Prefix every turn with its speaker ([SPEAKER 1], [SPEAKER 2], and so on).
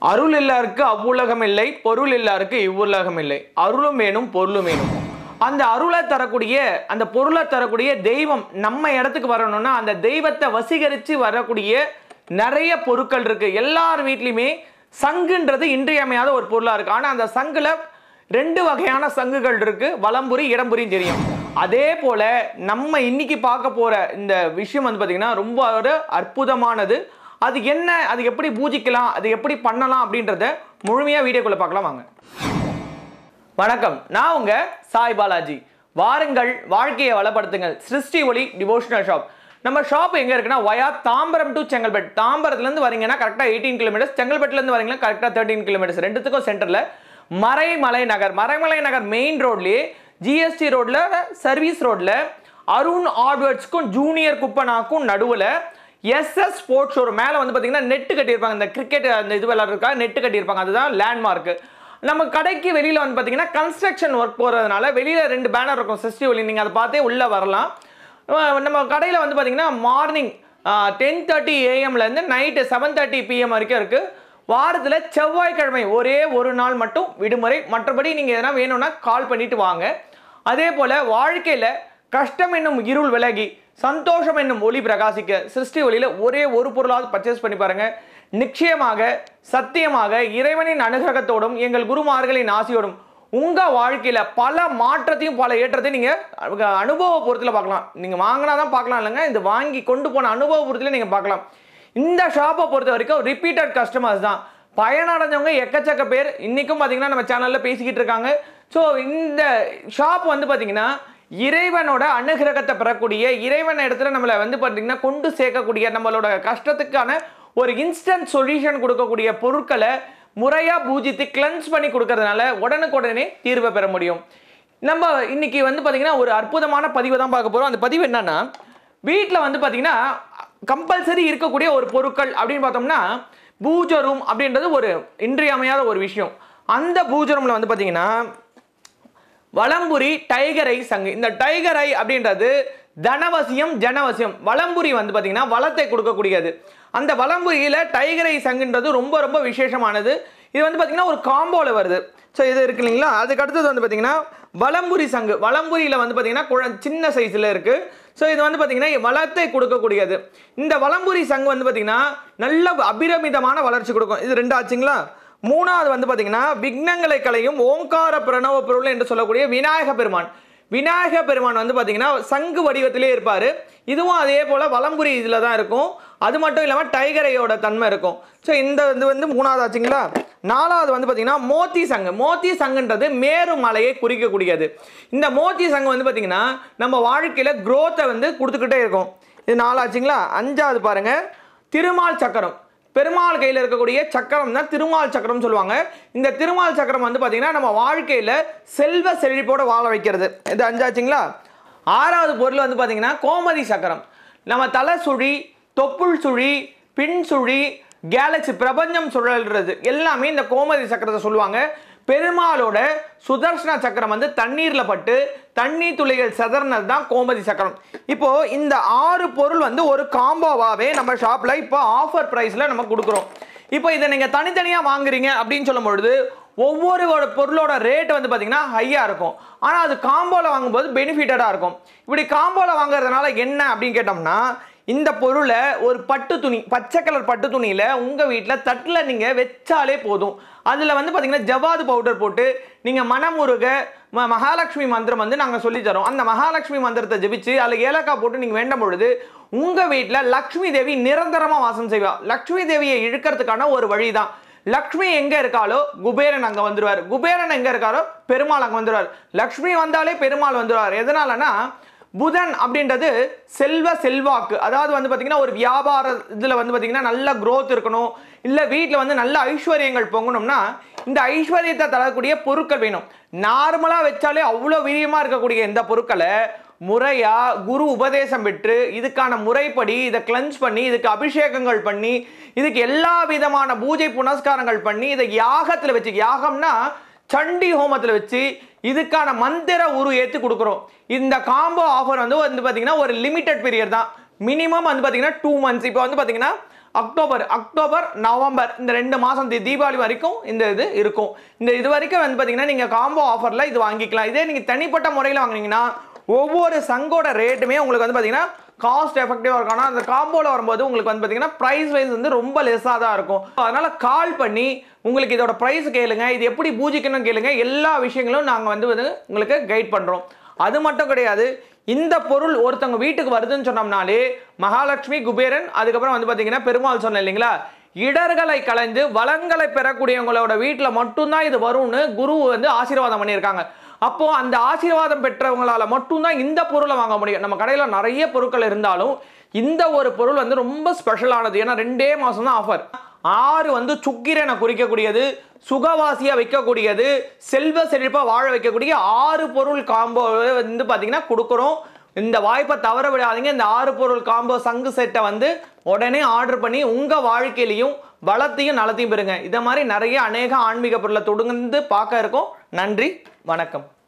[SPEAKER 1] அருள் இல்லாருக்கு அவ்வுலகம் இல்லை பொருள் இல்லாருக்கு இவ்வுலகம் இல்லை அருளும் வேணும் பொருளும் வேணும் அந்த அருளை தரக்கூடிய அந்த பொருளை தரக்கூடிய தெய்வம் நம்ம இடத்துக்கு வரணும்னா அந்த தெய்வத்தை வசீகரித்து வரக்கூடிய நிறைய பொருட்கள் இருக்கு எல்லார் வீட்லையுமே சங்குன்றது இன்றியமையாத ஒரு பொருளாக இருக்கு ஆனால் அந்த சங்குல ரெண்டு வகையான சங்குகள் இருக்கு வலம்புரி இடம்புரியும் தெரியும் அதே போல நம்ம இன்னைக்கு பார்க்க போற இந்த விஷயம் வந்து பார்த்தீங்கன்னா ரொம்ப ஒரு அற்புதமானது அது என்ன அது எப்படி பூஜிக்கலாம் அது எப்படி பண்ணலாம் அப்படின்றத முழுமையாக வீடியோக்குள்ள பார்க்கலாம் வாங்க வணக்கம் நான் உங்க சாய் பாலாஜி வாருங்கள் வாழ்க்கையை வளப்படுத்துங்கள் சிருஷ்டி ஒளி டிவோஷனல் ஷாப் நம்ம ஷாப் எங்க இருக்குன்னா வயா தாம்பரம் டு செங்கல்பட்டு தாம்பரத்துலேருந்து வரீங்கன்னா கரெக்டாக எயிட்டீன் கிலோமீட்டர்ஸ் செங்கல்பட்டுலேருந்து வரீங்கன்னா கரெக்டாக தேர்ட்டீன் கிலோமீட்டர்ஸ் ரெண்டுத்துக்கும் சென்டரில் மறைமலை நகர் மறைமலை நகர் மெயின் ரோட்லேயே ஜிஎஸ்டி ரோட்ல சர்வீஸ் ரோட்ல அருண் ஆர்ட்வேர்ட்ஸ்க்கும் ஜூனியர் குப்பனாக்கும் நடுவில் எஸ்எஸ் ஸ்போர்ட்ஸ் ஷோரூம் மேலே வந்து பார்த்தீங்கன்னா நெட்டு கட்டியிருப்பாங்க இந்த கிரிக்கெட் அந்த இது விளையாடுறதுக்கா நெட்டு கட்டியிருப்பாங்க அதுதான் லேண்ட்மார்க்கு நம்ம கடைக்கு வெளியில் வந்து பார்த்தீங்கன்னா கன்ஸ்ட்ரக்ஷன் ஒர்க் போகிறதுனால வெளியில் ரெண்டு பேனர் இருக்கும் சிஸ்டி ஒலி நீங்கள் அதை பார்த்தே உள்ளே வரலாம் அஹ் நம்ம கடையில் வந்து பார்த்தீங்கன்னா மார்னிங் டென் தேர்ட்டி ஏஎம்லேருந்து நைட்டு செவன் தேர்ட்டி பிஎம் வரைக்கும் இருக்குது வாரத்தில் செவ்வாய்க்கிழமை ஒரே ஒரு நாள் மட்டும் விடுமுறை மற்றபடி நீங்கள் எதனா வேணும்னா கால் பண்ணிட்டு வாங்க அதே போல் வாழ்க்கையில் கஷ்டம் என்னும் இருள் விலகி சந்தோஷம் என்னும் ஒளி பிரகாசிக்க சிருஷ்டி ஒளியில் ஒரே ஒரு பொருளாவது பர்ச்சேஸ் பண்ணி பாருங்க நிச்சயமாக சத்தியமாக இறைவனின் அனுகிரகத்தோடும் எங்கள் குருமார்களின் ஆசியோடும் உங்க வாழ்க்கையில பல மாற்றத்தையும் பல ஏற்றத்தையும் நீங்க அஹ், அனுபவ பொறுத்துல பார்க்கலாம் நீங்க வாங்கினா தான் பார்க்கலாம் இல்லைங்க இது வாங்கி கொண்டு போன அனுபவ பொறுத்துல நீங்க பார்க்கலாம் இந்த ஷாப்பை பொறுத்த வரைக்கும் ரிப்பீட்டட் கஸ்டமர்ஸ் தான் பயனடைஞ்சவங்க எக்கச்சக்க பேர் இன்னைக்கும் பார்த்தீங்கன்னா நம்ம சேனல்ல பேசிக்கிட்டு இருக்காங்க ஸோ இந்த ஷாப் வந்து பார்த்தீங்கன்னா இறைவனோட அனுகிரகத்தை பெறக்கூடிய இறைவன் இடத்துல நம்மளை வந்து பார்த்தீங்கன்னா கொண்டு சேர்க்கக்கூடிய நம்மளோட கஷ்டத்துக்கான ஒரு இன்ஸ்டன்ட் சொல்யூஷன் கொடுக்கக்கூடிய பொருட்களை முறையாக பூஜித்து கிளென்ஸ் பண்ணி கொடுக்கறதுனால உடனுக்குடனே தீர்வை பெற முடியும் நம்ம இன்னைக்கு வந்து பார்த்தீங்கன்னா ஒரு அற்புதமான பதிவை தான் பார்க்க போகிறோம் அந்த பதிவு என்னன்னா வீட்டில் வந்து பார்த்தீங்கன்னா கம்பல்சரி இருக்கக்கூடிய ஒரு பொருட்கள் அப்படின்னு பார்த்தோம்னா பூஜை ரூம் அப்படின்றது ஒரு இன்றியமையாத ஒரு விஷயம் அந்த பூஜை ரூமில் வந்து பார்த்தீங்கன்னா வலம்புரி டைகர் ஐ சங்கு இந்த டைகர் ஐ அப்படின்றது தனவசியம் ஜனவசியம் வலம்புரி வந்து பார்த்தீங்கன்னா வளத்தை கொடுக்கக்கூடியது அந்த வலம்புரியில் டைகர் ஐ சங்குன்றது ரொம்ப ரொம்ப விசேஷமானது இது வந்து பார்த்தீங்கன்னா ஒரு காம்போவில் வருது ஸோ இது இருக்கு இல்லைங்களா அதுக்கு அடுத்தது வந்து பார்த்தீங்கன்னா வலம்புரி சங்கு வலம்புரியில் வந்து பார்த்தீங்கன்னா குழ சின்ன சைஸில் இருக்குது ஸோ இது வந்து பார்த்தீங்கன்னா வளத்தை கொடுக்கக்கூடியது இந்த வலம்புரி சங்கு வந்து பார்த்தீங்கன்னா நல்ல அபிரமிதமான வளர்ச்சி கொடுக்கும் இது ரெண்டு ஆச்சுங்களா மூணாவது வந்து பார்த்தீங்கன்னா விக்னங்களை களையும் ஓங்கார பிரணவ பொருள் என்று சொல்லக்கூடிய விநாயக பெருமான் விநாயக பெருமான் வந்து பார்த்தீங்கன்னா சங்கு வடிவத்திலே இருப்பார் இதுவும் அதே போல் வலம்புரி இதில் தான் இருக்கும் அது மட்டும் இல்லாமல் டைகரையோட தன்மை இருக்கும் ஸோ இந்த இது வந்து மூணாவது ஆச்சுங்களா நாலாவது வந்து பார்த்தீங்கன்னா மோத்தி சங்கு மோத்தி சங்குன்றது மேரு மலையை குறிக்கக்கூடியது இந்த மோத்தி சங்கு வந்து பார்த்தீங்கன்னா நம்ம வாழ்க்கையில் growth-அ வந்து கொடுத்துக்கிட்டே இருக்கும் இது நாலாச்சுங்களா அஞ்சாவது பாருங்க திருமால் சக்கரம் பெருமாள் கையில் இருக்கக்கூடிய சக்கரம் தான் திருமால் சக்கரம் சொல்லுவாங்க இந்த திருமால் சக்கரம் வந்து பார்த்தீங்கன்னா நம்ம வாழ்க்கையில் செல்வ செழிப்போட வாழ வைக்கிறது இது அஞ்சாச்சுங்களா ஆறாவது பொருள் வந்து பார்த்தீங்கன்னா கோமதி சக்கரம் நம்ம தலை சுழி தொப்புள் சுழி பின் சுழி கேலக்ஸி பிரபஞ்சம் சுழல்றது எல்லாமே இந்த கோமதி சக்கரத்தை சொல்லுவாங்க பெருமாளோட சுதர்சன சக்கரம் வந்து தண்ணீரில் பட்டு தண்ணீர் துளிகள் செதறினது தான் கோமதி சக்கரம் இப்போ இந்த ஆறு பொருள் வந்து ஒரு காம்போவாகவே நம்ம ஷாப்பில் இப்போ ஆஃபர் ப்ரைஸில் நம்ம கொடுக்குறோம் இப்போ இதை நீங்கள் தனித்தனியாக வாங்குறீங்க அப்படின்னு சொல்லும் பொழுது ஒவ்வொரு ஒரு பொருளோட ரேட் வந்து பார்த்தீங்கன்னா ஹையாக இருக்கும் ஆனால் அது காம்போவில் வாங்கும்போது பெனிஃபிட்டடாக இருக்கும் இப்படி காம்போவில் வாங்குறதுனால என்ன அப்படின்னு கேட்டோம்னா இந்த பொருளை ஒரு பட்டு துணி பச்சை கலர் பட்டு துணியில் உங்கள் வீட்டில் தட்டில் நீங்கள் வச்சாலே போதும் அதில் வந்து பார்த்தீங்கன்னா ஜவாது பவுடர் போட்டு நீங்கள் மனமுருக ம மகாலட்சுமி மந்திரம் வந்து நாங்கள் சொல்லித்தரோம் அந்த மகாலட்சுமி மந்திரத்தை ஜெபிச்சு அதில் ஏலக்காய் போட்டு நீங்கள் வேண்டும் பொழுது உங்கள் வீட்டில் லக்ஷ்மி தேவி நிரந்தரமாக வாசம் செய்வா லக்ஷ்மி தேவியை இழுக்கிறதுக்கான ஒரு வழி தான் லக்ஷ்மி எங்க இருக்காளோ குபேரன் அங்க வந்துருவார் குபேரன் எங்க இருக்காரோ பெருமாள் அங்க வந்துருவார் லக்ஷ்மி வந்தாலே பெருமாள் வந்துருவார் எதனாலனா புதன் அப்படின்றது செல்வ செல்வாக்கு அதாவது வந்து பார்த்தீங்கன்னா ஒரு வியாபார இதில் வந்து பார்த்தீங்கன்னா நல்ல growth இருக்கணும் இல்லை வீட்டில் வந்து நல்ல ஐஸ்வர்யங்கள் பொங்கணும்னா இந்த ஐஸ்வர்யத்தை தரக்கூடிய பொருட்கள் வேணும் நார்மலாக வச்சாலே அவ்வளோ வீரியமாக இருக்கக்கூடிய இந்த பொருட்களை முறையா குரு உபதேசம் பெற்று இதுக்கான முறைப்படி இதை கிளென்ஸ் பண்ணி இதுக்கு அபிஷேகங்கள் பண்ணி இதுக்கு எல்லா விதமான பூஜை புனஸ்காரங்கள் பண்ணி இதை யாகத்தில் வச்சு யாகம்னா சண்டி ஹோமத்தில் வச்சு இதுக்கான மந்திர உரு ஏற்றி கொடுக்குறோம் இந்த காம்போ ஆஃபர் வந்து வந்து பார்த்தீங்கன்னா ஒரு லிமிட்டட் பீரியட் தான் மினிமம் வந்து பார்த்தீங்கன்னா டூ மந்த்ஸ் இப்போ வந்து பார்த்தீங்கன்னா அக்டோபர் அக்டோபர் நவம்பர் இந்த ரெண்டு மாதம் தீபாவளி வரைக்கும் இந்த இது இருக்கும் இந்த இது வரைக்கும் வந்து பார்த்தீங்கன்னா நீங்கள் காம்போ ஆஃபரில் இது வாங்கிக்கலாம் இதே நீங்கள் தனிப்பட்ட முறையில் வாங்குனீங்கன்னா ஒவ்வொரு சங்கோட ரேட்டுமே உங்களுக்கு வந்து பார்த்தீங்கன்னா காஸ்ட் எஃபெக்டிவாக இருக்கும் ஆனால் அந்த காம்போவில் வரும்போது உங்களுக்கு வந்து பார்த்தீங்கன்னா ப்ரைஸ் வைஸ் வந்து ரொம்ப லெஸ்ஸாக தான் இருக்கும் அதனால் கால் பண்ணி உங்களுக்கு இதோட ப்ரைஸ் கேளுங்க இது எப்படி பூஜிக்கணும் கேளுங்க எல்லா விஷயங்களும் நாங்கள் வந்து வந்து உங்களுக்கு கைட் பண்ணுறோம் அது மட்டும் கிடையாது இந்த பொருள் ஒருத்தவங்க வீட்டுக்கு வருதுன்னு சொன்னோம்னாலே மகாலட்சுமி குபேரன் அதுக்கப்புறம் வந்து பார்த்தீங்கன்னா பெருமாள் சொன்னேன் இல்லைங்களா இடர்களை கலைந்து வளங்களை பெறக்கூடியவங்களோட வீட்டில் மட்டும்தான் இது வரும்னு குரு வந்து ஆசீர்வாதம் பண்ணியிருக்காங்க அப்போ அந்த ஆசீர்வாதம் பெற்றவங்களால மட்டும்தான் இந்த பொருளை வாங்க முடியும் நம்ம கடையில் நிறைய பொருட்கள் இருந்தாலும் இந்த ஒரு பொருள் வந்து ரொம்ப ஸ்பெஷலானது ஏன்னா ரெண்டே மாதம் தான் ஆஃபர் ஆறு வந்து சுக்கிரனை குறிக்கக்கூடியது சுகவாசியாக வைக்கக்கூடியது செல்வ செழிப்பாக வாழ வைக்கக்கூடிய ஆறு பொருள் காம்போ வந்து பார்த்தீங்கன்னா கொடுக்குறோம் இந்த வாய்ப்பை தவற விடாதீங்க இந்த ஆறு பொருள் காம்போ சங்கு செட்டை வந்து உடனே ஆர்டர் பண்ணி உங்கள் வாழ்க்கையிலையும் வளத்தையும் நலத்தையும் பெறுங்க இதை மாதிரி நிறைய அநேக ஆன்மீக பொருளை தொடர்ந்து பார்க்க இருக்கோம் நன்றி வணக்கம்